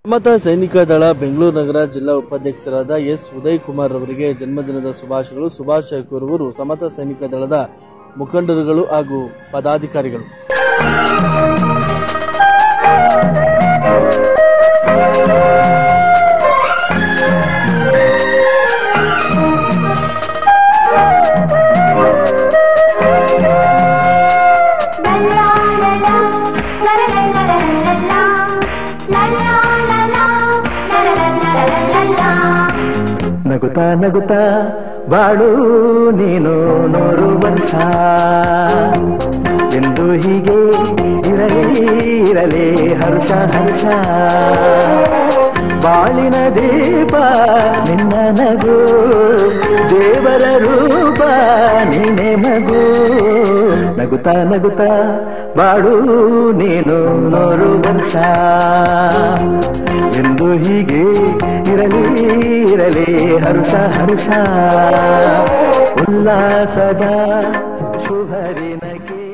ಸಮತ ಸೈನಿಕ ದಳ ಬೆಂಗಳೂರು ನಗರ ಜಿಲ್ಲಾ ಉಪಾಧ್ಯಕ್ಷರಾದ ಎಸ್ ಉದಯ್ ಕುಮಾರ್ ಅವರಿಗೆ ಜನ್ಮದಿನದ ಶುಭಾಶಯಗಳು ಶುಭಾಶಯ ಕೋರುವರು ಸಮತ ಸೈನಿಕ ದಳದ ಮುಖಂಡರುಗಳು ಹಾಗೂ ಪದಾಧಿಕಾರಿಗಳು ನಗುತ್ತಾ ನಗುತ್ತಾ ಬಾಳು ನೀನು ನೂರು ವರ್ಷ ಎಂದು ಹೀಗೆ ಇರಲಿ ಇರಲಿ ಹರ್ಷ ಹರ್ಷ ಬಾಳಿನ ದೀಪ ನಿನ್ನ ನಗು ದೇವರ ರೂಪ ನೀನೆ ಮಗು ನಗುತ್ತಾ ನಗುತ್ತಾ ಬಾಳು ನೀನು ನೂರು ವರ್ಷ ಎಂದು ಹೀಗೆ ಇರಲಿ ಇರಲಿ ಹರುಷ ಹರುಷ ಉಲ್ಲಾಸದ ಶುಭರಿನಕ್ಕೆ